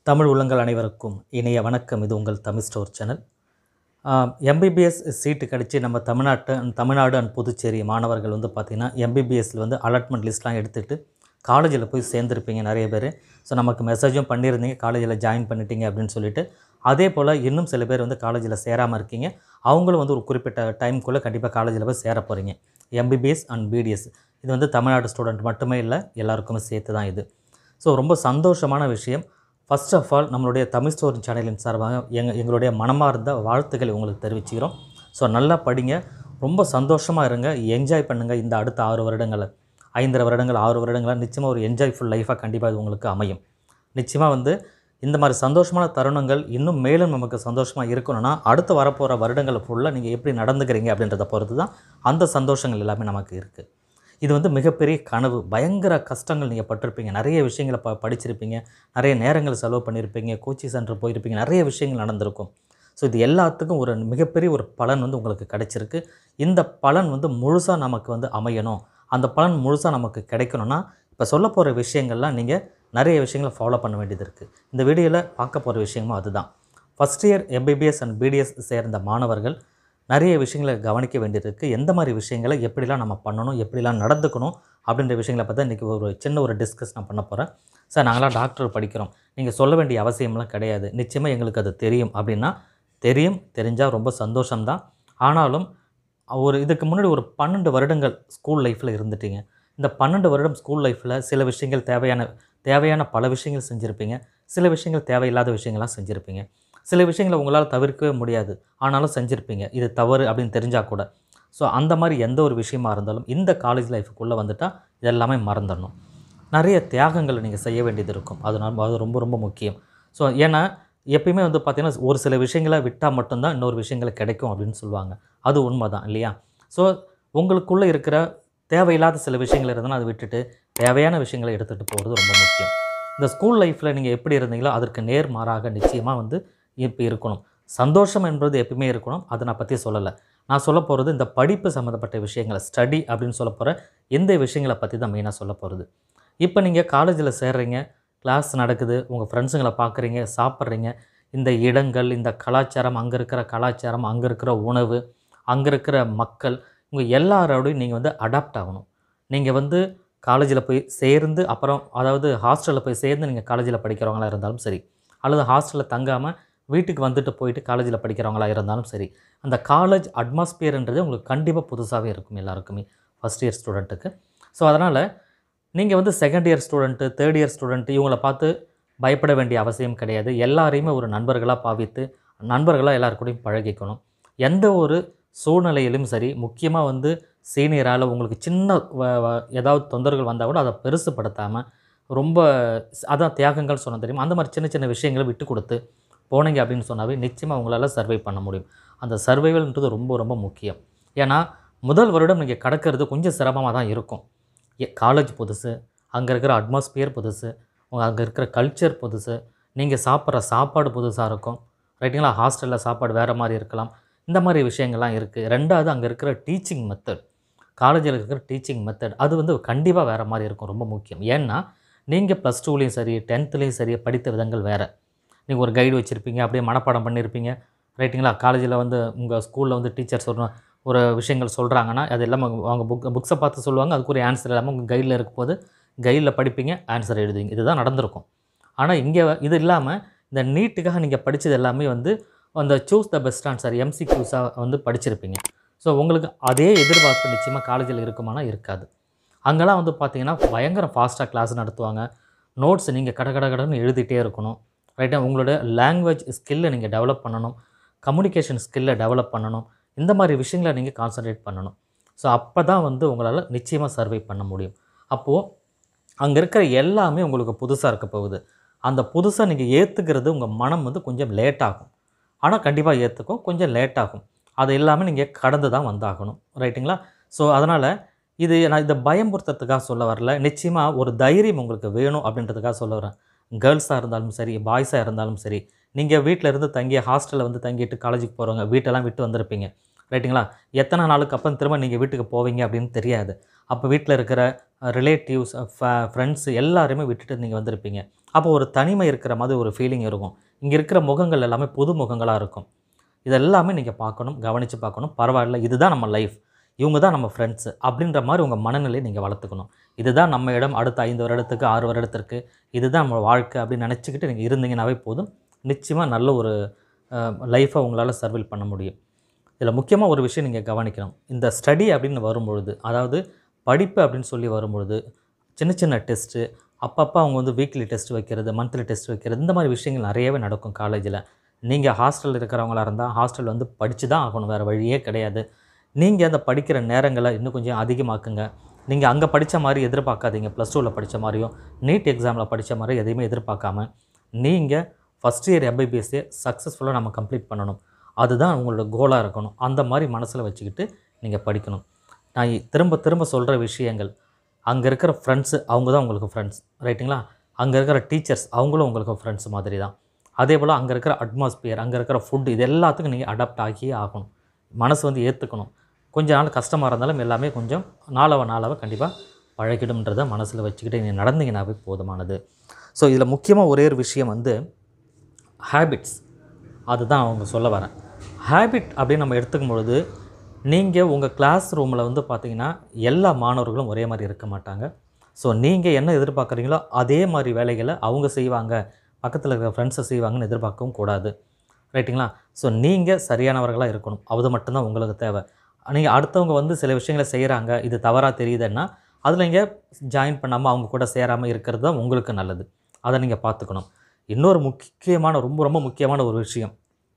தமிழ் உள்ளங்கள் அனைவருக்கும் இனிய வணக்கம் இது உங்கள் Tamil store channel MBBS seat கிடச்சி நம்ம தமிழ்நாட்டு தமிழ்நாடு அண்ட் புதுச்சேரி மாணவர்கள் வந்து பார்த்திங்கன்னா எம்பிபிஎஸ்சில் வந்து அலாட்மெண்ட் லிஸ்ட்லாம் எடுத்துகிட்டு காலேஜில் போய் சேர்ந்துருப்பீங்க நிறைய பேர் ஸோ நமக்கு மெசேஜும் பண்ணியிருந்தீங்க காலேஜில் ஜாயின் பண்ணிட்டீங்க அப்படின்னு சொல்லிட்டு அதே போல் இன்னும் சில பேர் வந்து காலேஜில் சேராமல் இருக்கீங்க அவங்களும் வந்து ஒரு குறிப்பிட்ட டைம்குள்ளே கண்டிப்பாக காலேஜில் போய் சேர போகிறீங்க எம்பிபிஎஸ் அண்ட் பிடிஎஸ் இது வந்து தமிழ்நாடு ஸ்டூடெண்ட் மட்டுமே இல்லை எல்லாருக்குமே சேர்த்து தான் இது ஸோ ரொம்ப சந்தோஷமான விஷயம் ஃபர்ஸ்ட் ஆஃப் ஆல் நம்மளுடைய தமிழ் ஸ்டோரி சேனலின் சார்பாக எங்க எங்களுடைய மனமார்ந்த வாழ்த்துக்களை உங்களுக்கு தெரிவிச்சுக்கிறோம் ஸோ நல்லா படிங்க ரொம்ப சந்தோஷமாக இருங்க என்ஜாய் பண்ணுங்கள் இந்த அடுத்த ஆறு வருடங்களை ஐந்தரை வருடங்கள் ஆறு வருடங்களை நிச்சயமாக ஒரு என்ஜாய்ஃபுல் லைஃபாக கண்டிப்பாக இது உங்களுக்கு அமையும் நிச்சயமாக வந்து இந்த மாதிரி சந்தோஷமான தருணங்கள் இன்னும் மேலும் நமக்கு சந்தோஷமாக இருக்கணும்னா அடுத்து வரப்போகிற வருடங்கள் ஃபுல்லாக நீங்கள் எப்படி நடந்துக்கிறீங்க அப்படின்றத பொறுத்து தான் அந்த சந்தோஷங்கள் எல்லாமே நமக்கு இருக்குது இது வந்து மிகப்பெரிய கனவு பயங்கர கஷ்டங்கள் நீங்கள் பட்டிருப்பீங்க நிறைய விஷயங்களை ப படிச்சிருப்பீங்க நிறைய நேரங்கள் செலவு பண்ணியிருப்பீங்க கோச்சிங் சென்டர் போயிருப்பீங்க நிறைய விஷயங்கள் நடந்திருக்கும் ஸோ இது எல்லாத்துக்கும் ஒரு மிகப்பெரிய ஒரு பலன் வந்து உங்களுக்கு கிடைச்சிருக்கு இந்த பலன் வந்து முழுசாக நமக்கு வந்து அமையணும் அந்த பலன் முழுசாக நமக்கு கிடைக்கணும்னா இப்போ சொல்ல போகிற விஷயங்கள்லாம் நீங்கள் நிறைய விஷயங்களை ஃபாலோ பண்ண வேண்டியது இருக்குது இந்த வீடியோவில் பார்க்க போகிற விஷயமும் அதுதான் first year MBBS and BDS சேர்ந்த மாணவர்கள் நிறைய விஷயங்களை கவனிக்க வேண்டியது இருக்குது எந்த மாதிரி விஷயங்களை எப்படிலாம் நம்ம பண்ணணும் எப்படிலாம் நடந்துக்கணும் அப்படின்ற விஷயங்களை பற்றி இன்றைக்கி ஒரு சின்ன ஒரு டிஸ்கஸ் நான் பண்ண போகிறேன் சார் நாங்களாம் டாக்டர் படிக்கிறோம் நீங்கள் சொல்ல வேண்டிய அவசியம்லாம் கிடையாது நிச்சயமாக எங்களுக்கு அது தெரியும் அப்படின்னா தெரியும் தெரிஞ்சால் ரொம்ப சந்தோஷம்தான் ஆனாலும் ஒரு இதுக்கு முன்னாடி ஒரு பன்னெண்டு வருடங்கள் ஸ்கூல் லைஃப்பில் இருந்துட்டீங்க இந்த பன்னெண்டு வருடம் ஸ்கூல் லைஃப்பில் சில விஷயங்கள் தேவையான தேவையான பல விஷயங்கள் செஞ்சுருப்பீங்க சில விஷயங்கள் தேவையில்லாத விஷயங்கள்லாம் செஞ்சுருப்பீங்க சில விஷயங்களை உங்களால் தவிர்க்கவே முடியாது ஆனாலும் செஞ்சுருப்பீங்க இது தவறு அப்படின்னு தெரிஞ்சால் கூட ஸோ அந்த மாதிரி எந்த ஒரு விஷயமா இருந்தாலும் இந்த காலேஜ் லைஃபுக்குள்ளே வந்துட்டால் இதெல்லாமே மறந்துடணும் நிறைய தியாகங்களை நீங்கள் செய்ய வேண்டியது இருக்கும் அது நம்ம அது ரொம்ப ரொம்ப முக்கியம் ஸோ ஏன்னா எப்பயுமே வந்து பார்த்திங்கன்னா ஒரு சில விஷயங்களை விட்டால் மட்டும்தான் இன்னொரு விஷயங்கள் கிடைக்கும் அப்படின்னு சொல்லுவாங்க அது உண்மை தான் இல்லையா ஸோ உங்களுக்குள்ளே இருக்கிற தேவையில்லாத சில விஷயங்கள் இருந்தாலும் அதை விட்டுட்டு தேவையான விஷயங்களை எடுத்துகிட்டு போகிறது ரொம்ப முக்கியம் இந்த ஸ்கூல் லைஃப்பில் நீங்கள் எப்படி இருந்தீங்களோ அதற்கு நேர்மாறாக நிச்சயமாக வந்து இப்போ இருக்கணும் சந்தோஷம் என்பது எப்பயுமே இருக்கணும் அதை நான் பற்றி சொல்லலை நான் சொல்ல போகிறது இந்த படிப்பு சம்மந்தப்பட்ட விஷயங்களை ஸ்டடி அப்படின்னு சொல்ல போகிற எந்த விஷயங்களை பற்றி தான் மெயினாக சொல்ல போகிறது இப்போ நீங்கள் காலேஜில் சேர்றீங்க கிளாஸ் நடக்குது உங்கள் ஃப்ரெண்ட்ஸுங்களை பார்க்குறீங்க சாப்பிட்றீங்க இந்த இடங்கள் இந்த கலாச்சாரம் அங்கே இருக்கிற கலாச்சாரம் அங்கே இருக்கிற உணவு அங்கே இருக்கிற மக்கள் உங்கள் எல்லாரோடையும் நீங்கள் வந்து அடாப்ட் ஆகணும் நீங்கள் வந்து காலேஜில் போய் சேர்ந்து அப்புறம் அதாவது ஹாஸ்டலில் போய் சேர்ந்து நீங்கள் காலேஜில் படிக்கிறவங்களா இருந்தாலும் சரி அல்லது ஹாஸ்டலில் தங்காமல் வீட்டுக்கு வந்துட்டு போயிட்டு காலேஜில் படிக்கிறவங்களா இருந்தாலும் சரி அந்த காலேஜ் அட்மாஸ்பியர்ன்றது உங்களுக்கு கண்டிப்பாக புதுசாகவே இருக்கும் எல்லாருக்குமே ஃபஸ்ட் இயர் ஸ்டூடெண்ட்டுக்கு ஸோ அதனால் நீங்கள் வந்து second year student third year student இவங்களை பார்த்து பயப்பட வேண்டிய அவசியம் கிடையாது எல்லாரையுமே ஒரு நண்பர்களாக பாவித்து நண்பர்களாக எல்லாருக்கூடையும் பழகிக்கணும் எந்த ஒரு சூழ்நிலையிலும் சரி முக்கியமாக வந்து சீனியரால் உங்களுக்கு சின்ன வ- வ- ஏதாவது தொந்தரவுகள் வந்தால் கூட அதை பெருசுப்படுத்தாமல் ரொம்ப அதான் தியாகங்கள் சொன்ன தெரியுமா அந்த மாதிரி சின்ன சின்ன விஷயங்களை விட்டு கொடுத்து போனீங்க அப்படின்னு சொன்னாவே நிச்சயமாக உங்களால் சர்வை பண்ண முடியும் அந்த சர்வைவல்ன்றது ரொம்ப ரொம்ப முக்கியம் ஏன்னா முதல் வருடம் நீங்கள் கடக்கிறது கொஞ்சம் சிரமமாக தான் இருக்கும் காலேஜ் புதுசு அங்கே இருக்கிற அட்மாஸ்பியர் புதுசு உங்க அங்கே இருக்கிற கல்ச்சர் புதுசு நீங்கள் சாப்பிட்ற சாப்பாடு புதுசாக இருக்கும் ரைட்டுங்களா ஹாஸ்டலில் சாப்பாடு வேறு மாதிரி இருக்கலாம் இந்த மாதிரி விஷயங்கள்லாம் இருக்குது ரெண்டாவது அங்கே இருக்கிற டீச்சிங் மெத்தட் காலேஜில் இருக்கிற டீச்சிங் மெத்தட் அது வந்து கண்டிப்பாக வேறு மாதிரி இருக்கும் ரொம்ப முக்கியம் ஏன்னா நீங்கள் ப்ளஸ் டூலேயும் சரி டென்த்துலேயும் சரி படித்த விதங்கள் வேறு நீங்கள் ஒரு கைடு வச்சுருப்பீங்க அப்படியே மனப்பாடம் பண்ணியிருப்பீங்க ரைட்டுங்களா காலேஜில் வந்து உங்கள் ஸ்கூலில் வந்து டீச்சர் சொல்கிற ஒரு விஷயங்கள் சொல்கிறாங்கன்னா அது எல்லாம் அவங்க புக் புக்ஸை பார்த்து சொல்லுவாங்க அதுக்கு ஒரு ஆன்சர் இல்லாமல் உங்கள் கைடில் இருக்கும்போது கைடில் படிப்பீங்க ஆன்சர் எழுதுவீங்க இதுதான் நடந்திருக்கும் ஆனால் இங்கே இது இல்லாமல் இந்த நீட்டுக்காக நீங்கள் படித்தது எல்லாமே வந்து அந்த சூஸ் த பெஸ்ட் ஆன்சர் எம்சிக்யூஸாக வந்து படிச்சிருப்பீங்க ஸோ உங்களுக்கு அதே எதிர்பார்ப்பு நிச்சயமாக காலேஜில் இருக்குமானா இருக்காது அங்கெல்லாம் வந்து பார்த்தீங்கன்னா பயங்கர ஃபாஸ்ட்டாக கிளாஸ் நடத்துவாங்க நோட்ஸ் நீங்கள் கட கட கடன்னு எழுதிட்டே இருக்கணும் ரைட்டாக உங்களோட லாங்குவேஜ் ஸ்கில்லை நீங்கள் டெவலப் பண்ணணும் கம்யூனிகேஷன் ஸ்கில்லை டெவலப் பண்ணணும் இந்த மாதிரி விஷயங்களை நீங்கள் கான்சன்ட்ரேட் பண்ணணும் ஸோ அப்போ தான் வந்து உங்களால் நிச்சயமாக சர்வை பண்ண முடியும் அப்போது அங்கே இருக்கிற எல்லாமே உங்களுக்கு புதுசாக இருக்க போகுது அந்த புதுசாக நீங்கள் ஏற்றுக்கிறது உங்கள் மனம் வந்து கொஞ்சம் லேட் ஆகும் ஆனால் கண்டிப்பாக ஏற்றுக்கும் கொஞ்சம் லேட் ஆகும் அது எல்லாமே நீங்கள் கடந்து தான் வந்தாகணும் ரைட்டுங்களா ஸோ அதனால் இது நான் இதை பயம்புறுத்துறதுக்காக சொல்ல வரல நிச்சயமாக ஒரு தைரியம் உங்களுக்கு வேணும் அப்படின்றதுக்காக சொல்ல வரேன் கேர்ள்ஸாக இருந்தாலும் சரி பாய்ஸாக இருந்தாலும் சரி நீங்கள் வீட்டில் இருந்து தங்கி ஹாஸ்டலில் வந்து தங்கிட்டு காலேஜுக்கு போகிறவங்க வீட்டெல்லாம் விட்டு வந்திருப்பீங்க ரைட்டுங்களா எத்தனை நாளுக்கு அப்புறம் திரும்ப நீங்கள் வீட்டுக்கு போவீங்க அப்படின்னு தெரியாது அப்போ வீட்டில் இருக்கிற ரிலேட்டிவ்ஸ் ஃப்ரெண்ட்ஸ் எல்லாருமே விட்டுட்டு நீங்கள் வந்திருப்பீங்க அப்போ ஒரு தனிமை இருக்கிற மாதிரி ஒரு ஃபீலிங் இருக்கும் இங்கே இருக்கிற முகங்கள் எல்லாமே புது முகங்களாக இருக்கும் இதெல்லாமே நீங்கள் பார்க்கணும் கவனித்து பார்க்கணும் பரவாயில்ல இதுதான் நம்ம லைஃப் இவங்க தான் நம்ம ஃப்ரெண்ட்ஸு அப்படின்ற மாதிரி உங்கள் மனநிலையை நீங்கள் வளர்த்துக்கணும் இதுதான் நம்ம இடம் அடுத்த ஐந்து வருடத்துக்கு ஆறு வருடத்திற்கு இதுதான் நம்ம வாழ்க்கை அப்படின்னு நினச்சிக்கிட்டு நீங்கள் இருந்தீங்கன்னாவே போதும் நிச்சயமாக நல்ல ஒரு லைஃப்பை உங்களால் சர்வில் பண்ண முடியும் இதில் முக்கியமாக ஒரு விஷயம் நீங்கள் கவனிக்கணும் இந்த ஸ்டடி அப்படின்னு வரும்பொழுது அதாவது படிப்பு அப்படின்னு சொல்லி வரும்பொழுது சின்ன சின்ன டெஸ்ட்டு அப்பப்போ அவங்க வந்து வீக்லி டெஸ்ட் வைக்கிறது மந்த்லி டெஸ்ட் வைக்கிறது இந்த மாதிரி விஷயங்கள் நிறையவே நடக்கும் காலேஜில் நீங்கள் ஹாஸ்டலில் இருக்கிறவங்களா இருந்தால் ஹாஸ்டல் வந்து படித்து தான் ஆகணும் வேறு வழியே கிடையாது நீங்கள் அந்த படிக்கிற நேரங்களை இன்னும் கொஞ்சம் அதிகமாக்குங்க நீங்கள் அங்கே படித்த மாதிரி எதிர்பார்க்காதீங்க ப்ளஸ் டூவில் படித்த மாதிரியும் நீட் எக்ஸாமில் படித்த மாதிரி எதையுமே எதிர்பார்க்காம நீங்கள் ஃபஸ்ட் இயர் எம்பிபிஎஸ்ஸே சக்ஸஸ்ஃபுல்லாக நம்ம கம்ப்ளீட் பண்ணணும் அதுதான் உங்களோட கோலாக இருக்கணும் அந்த மாதிரி மனசில் வச்சுக்கிட்டு நீங்கள் படிக்கணும் நான் இ- திரும்ப திரும்ப சொல்கிற விஷயங்கள் அங்கே இருக்கிற ஃப்ரெண்ட்ஸு அவங்க தான் உங்களுக்கு ஃப்ரெண்ட்ஸ் ரைட்டுங்களா அங்கே இருக்கிற டீச்சர்ஸ் அவங்களும் உங்களுக்கு ஃப்ரெண்ட்ஸ் மாதிரி தான் அதே போல் அங்கே இருக்கிற அட்மாஸ்பியர் அங்கே இருக்கிற ஃபுட் இது எல்லாத்துக்கும் நீங்கள் அடாப்ட் ஆகியே ஆகணும் மனசு வந்து ஏற்றுக்கணும் கொஞ்ச நாள் கஷ்டமாக இருந்தாலும் எல்லாமே கொஞ்சம் நாளவ நாளவ கண்டிப்பாக பழகிடும்ன்றதை மனசில் வச்சுக்கிட்டு நீங்கள் நடந்தீங்கன்னாவே போதுமானது ஸோ இதில் முக்கியமாக ஒரே ஒரு விஷயம் வந்து ஹேபிட்ஸ் அதுதான் அவங்க சொல்ல வரேன் ஹேபிட் அப்படின்னு நம்ம எடுத்துக்கும் பொழுது நீங்கள் உங்கள் கிளாஸ் ரூமில் வந்து பார்த்தீங்கன்னா எல்லா மாணவர்களும் ஒரே மாதிரி இருக்க மாட்டாங்க ஸோ நீங்கள் என்ன எதிர்பார்க்குறீங்களோ அதே மாதிரி வேலைகளை அவங்க செய்வாங்க பக்கத்தில் இருக்கிற ஃப்ரெண்ட்ஸை செய்வாங்கன்னு எதிர்பார்க்கவும் கூடாது ரைட்டுங்களா ஸோ நீங்கள் சரியானவர்களாக இருக்கணும் அது மட்டும்தான் உங்களுக்கு தேவை நீங்கள் அடுத்தவங்க வந்து சில விஷயங்களை செய்கிறாங்க இது தவறாக தெரியுதுன்னா அதில் நீங்கள் ஜாயின் பண்ணாமல் அவங்க கூட சேராமல் இருக்கிறது தான் உங்களுக்கு நல்லது அதை நீங்கள் பார்த்துக்கணும் இன்னொரு முக்கியமான ரொம்ப ரொம்ப முக்கியமான ஒரு விஷயம்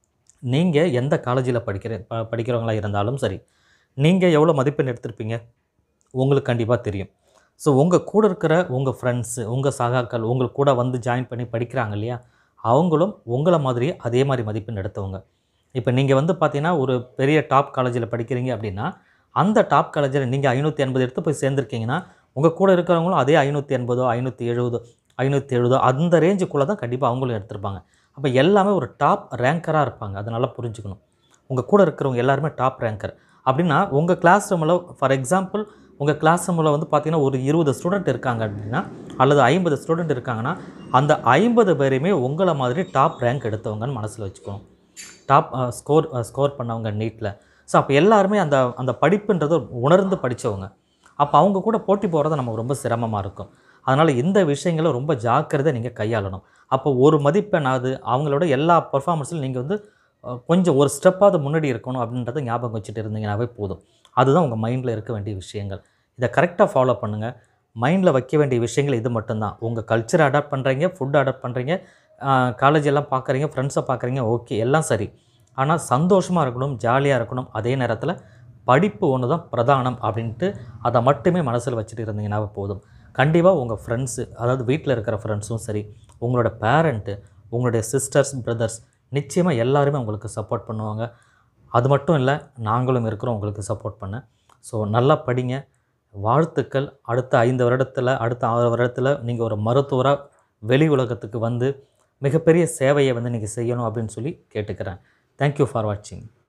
நீங்கள் எந்த காலேஜில் படிக்கிற ப படிக்கிறவங்களா இருந்தாலும் சரி நீங்கள் எவ்வளோ மதிப்பெண் எடுத்திருப்பீங்க உங்களுக்கு கண்டிப்பாக தெரியும் ஸோ உங்கள் கூட இருக்கிற உங்கள் ஃப்ரெண்ட்ஸு உங்கள் சகாக்கள் உங்கள் கூட வந்து ஜாயின் பண்ணி படிக்கிறாங்க இல்லையா அவங்களும் உங்களை மாதிரியே அதே மாதிரி மதிப்பெண் எடுத்தவங்க இப்போ நீங்கள் வந்து பார்த்தீங்கன்னா ஒரு பெரிய டாப் காலேஜில் படிக்கிறீங்க அப்படின்னா அந்த டாப் காலேஜில் நீங்கள் ஐநூற்றி எண்பது எடுத்து போய் சேர்ந்துருக்கீங்கன்னா உங்கள் கூட இருக்கிறவங்களும் அதே ஐநூற்றி எண்பதோ ஐநூற்றி எழுபதோ ஐநூற்றி எழுபதோ அந்த ரேஞ்சுக்குள்ளே தான் கண்டிப்பாக அவங்களும் எடுத்திருப்பாங்க அப்போ எல்லாமே ஒரு டாப் ரேங்கராக இருப்பாங்க அதை நல்லா புரிஞ்சுக்கணும் உங்கள் கூட இருக்கிறவங்க எல்லாருமே டாப் ரேங்கர் அப்படின்னா உங்கள் கிளாஸ் ரூமில் ஃபார் எக்ஸாம்பிள் உங்கள் கிளாஸ் ரூமில் வந்து பார்த்தீங்கன்னா ஒரு இருபது ஸ்டூடெண்ட் இருக்காங்க அப்படின்னா அல்லது ஐம்பது ஸ்டூடெண்ட் இருக்காங்கன்னா அந்த ஐம்பது பேரையுமே உங்களை மாதிரி டாப் ரேங்க் எடுத்தவங்கன்னு மனசில் வச்சுக்கணும் டாப் ஸ்கோர் ஸ்கோர் பண்ணவங்க நீட்டில் ஸோ அப்போ எல்லாருமே அந்த அந்த படிப்புன்றது உணர்ந்து படித்தவங்க அப்போ அவங்க கூட போட்டி போகிறது நமக்கு ரொம்ப சிரமமாக இருக்கும் அதனால் இந்த விஷயங்களை ரொம்ப ஜாக்கிரதை நீங்கள் கையாளணும் அப்போ ஒரு மதிப்பெண்ணாவது அவங்களோட எல்லா பர்ஃபார்மன்ஸிலும் நீங்கள் வந்து அஹ், கொஞ்சம் ஒரு ஸ்டெப்பாவது முன்னாடி இருக்கணும் அப்படின்றத ஞாபகம் வச்சுட்டு இருந்தீங்கன்னாவே போதும் அதுதான் உங்கள் மைண்டில் இருக்க வேண்டிய விஷயங்கள் இதை கரெக்டாக ஃபாலோ பண்ணுங்கள் மைண்டில் வைக்க வேண்டிய விஷயங்கள் இது மட்டும்தான் உங்கள் கல்ச்சரை அடாப்ட் பண்ணுறீங்க ஃபுட் அடாப்ட் பண்ணுறீங்க காலேஜ் எல்லாம் பார்க்குறீங்க ஃப்ரெண்ட்ஸை பார்க்குறீங்க ஓகே எல்லாம் சரி ஆனால் சந்தோஷமாக இருக்கணும் ஜாலியாக இருக்கணும் அதே நேரத்தில் படிப்பு ஒன்று தான் பிரதானம் அப்படின்ட்டு அதை மட்டுமே மனசில் வச்சுட்டு இருந்தீங்கன்னாவே போதும் கண்டிப்பாக உங்கள் ஃப்ரெண்ட்ஸு அதாவது வீட்டில் இருக்கிற ஃப்ரெண்ட்ஸும் சரி உங்களோட பேரண்ட்டு உங்களுடைய சிஸ்டர்ஸ் பிரதர்ஸ் நிச்சயமாக எல்லாருமே உங்களுக்கு சப்போர்ட் பண்ணுவாங்க அது மட்டும் இல்லை நாங்களும் இருக்கிறோம் உங்களுக்கு சப்போர்ட் பண்ண ஸோ நல்லா படிங்க வாழ்த்துக்கள் அடுத்த ஐந்து வருடத்தில் அடுத்த ஆறு வருடத்தில் நீங்கள் ஒரு மருத்துவராக வெளி உலகத்துக்கு வந்து மிகப்பெரிய சேவையை வந்து நீங்கள் செய்யணும் அப்படின்னு சொல்லி கேட்டுக்கிறேன் தேங்க்யூ ஃபார் வாட்சிங்